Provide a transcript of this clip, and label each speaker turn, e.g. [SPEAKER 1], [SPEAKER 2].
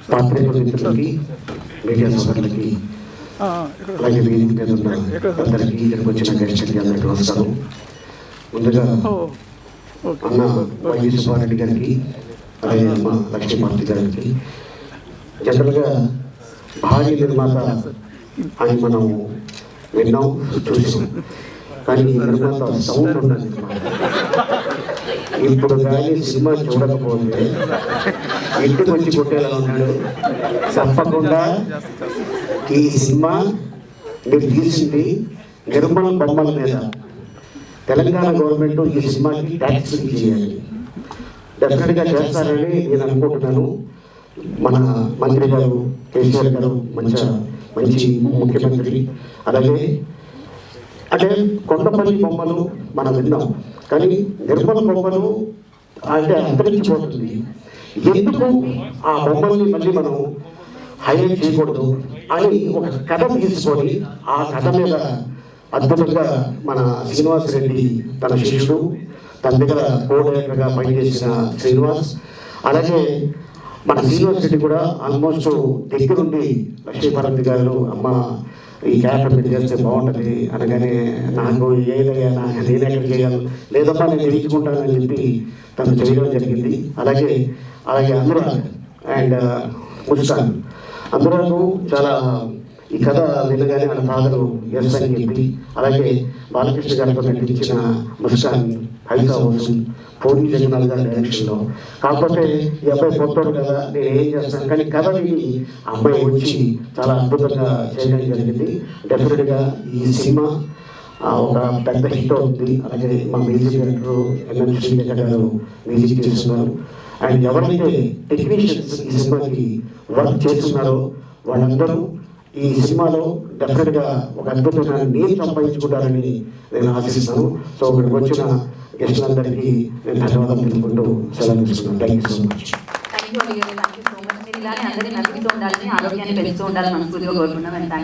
[SPEAKER 1] పాత్రిక మిత్రులకి మీడియా సోదరులకి అలాగే వేదిక మీద ఉన్న అందరికీ ఇక్కడికి వచ్చిన గెస్ట్లకి అందరికీ నమస్కారం ముందుగా అన్న వైవి సుబ్బారెడ్డి గారికి అలాగే అమ్మ లక్ష్మీపార్తి గారికి జనరల్గా భారీ నిర్మాత అని మనం విన్నాం చూసాం కానీ ఈ నిర్మాత సౌండ్ ఉన్నది ఇప్పుడు కానీ సినిమా చూడకపోతే ఇంటికి వచ్చి కొట్టేలా ఉన్నాడు తప్పకుండా ఈ సినిమా మీరు తీసింది నిర్మలం బొమ్మల మీద తెలంగాణ గవర్నమెంట్ ఈ సినిమాకి ట్యాక్స్ చేయాలి డెఫినెట్గా చేస్తారని నేను అనుకుంటున్నాను మన మంత్రి గారు కేసీఆర్ గారు మంచి మంచి ముఖ్యమంత్రి అలాగే అంటే కొండపల్లి బొమ్మలు మనం విన్నాం కానీ నిర్మల బొమ్మలు అంటే అంతరించిపోతుంది ఎందుకు ఆ బొమ్మల్ని మళ్ళీ మనం హైలైట్ చేయకూడదు అని ఒక కథ తీసుకొని ఆ కథ మీద అద్భుతంగా మన శ్రీనివాస్ రెడ్డి తన శిష్యుడు తన దగ్గర కోడైరెక్టర్గా పనిచేసిన శ్రీనివాస్ అలాగే మన శ్రీనివాస్ రెడ్డి కూడా ఆల్మోస్ట్ దగ్గరుండి లక్ష్మీపార్వతి గారు అమ్మ ఈ క్యారెక్టర్ మీరు చేస్తే బాగుంటుంది అనగానే నాకు ఏదయ్యా నాకు నేను ఎక్కడ చేయాలి లేదమ్మా నేను చేయించుకుంటానని చెప్పి తను చేయడం జరిగింది అలాగే అలాగే అనురాగ్ అండ్ ముస్కాన్ అనురాగ్ చాలా ఈ కథ వినగానే వాళ్ళ ఫాదరు ఎస్ అని చెప్పి అలాగే బాలకృష్ణ గారితో నటించిన ముస్కాన్ హైసా హౌస్ పూర్ణి జగన్నాథ్ గారి డైరెక్షన్లో కాకపోతే ఈ అబ్బాయి కొత్తోడు కదా నేను ఏం చేస్తాను కానీ కథ విని ఆ అమ్మాయి వచ్చి చాలా అద్భుతంగా చేయడం జరిగింది డెఫినెట్గా ఈ సినిమా ఆ, ఒక పెద్ద హిట్ అవుతుంది అలాగే మా మ్యూజిక్ డైరెక్టర్ ఎన్ఎం శ్రీశేఖర్ గారు మ్యూజిక్ చేస్తున్నారు అండ్ ఎవరైతే టెక్నీషియన్స్ ఈ సినిమాకి వర్క్ చేస్తున్నారో వాళ్ళందరూ ఈ సినిమాలో డెఫినెట్గా ఒక అద్భుతమైన నేను సంపాదించుకుంటారని నేను ఆశిస్తాను సో ఇక్కడికి వచ్చిన గెస్టులందరికీ నేను ధన్యవాదాలు తెలుపుకుంటూ సెలవు తీసుకున్నాను thank you so much
[SPEAKER 2] thank you అడిగారు థ్యాంక్ యూ సో మచ్ మీరు ఇలానే అందరినీ నవ్వుతూ ఉండాలని ఆరోగ్యాన్ని పెంచుతూ ఉండాలని మనస్ఫూర్తిగా కోరుకున్నాం అండ్ థ్యాంక్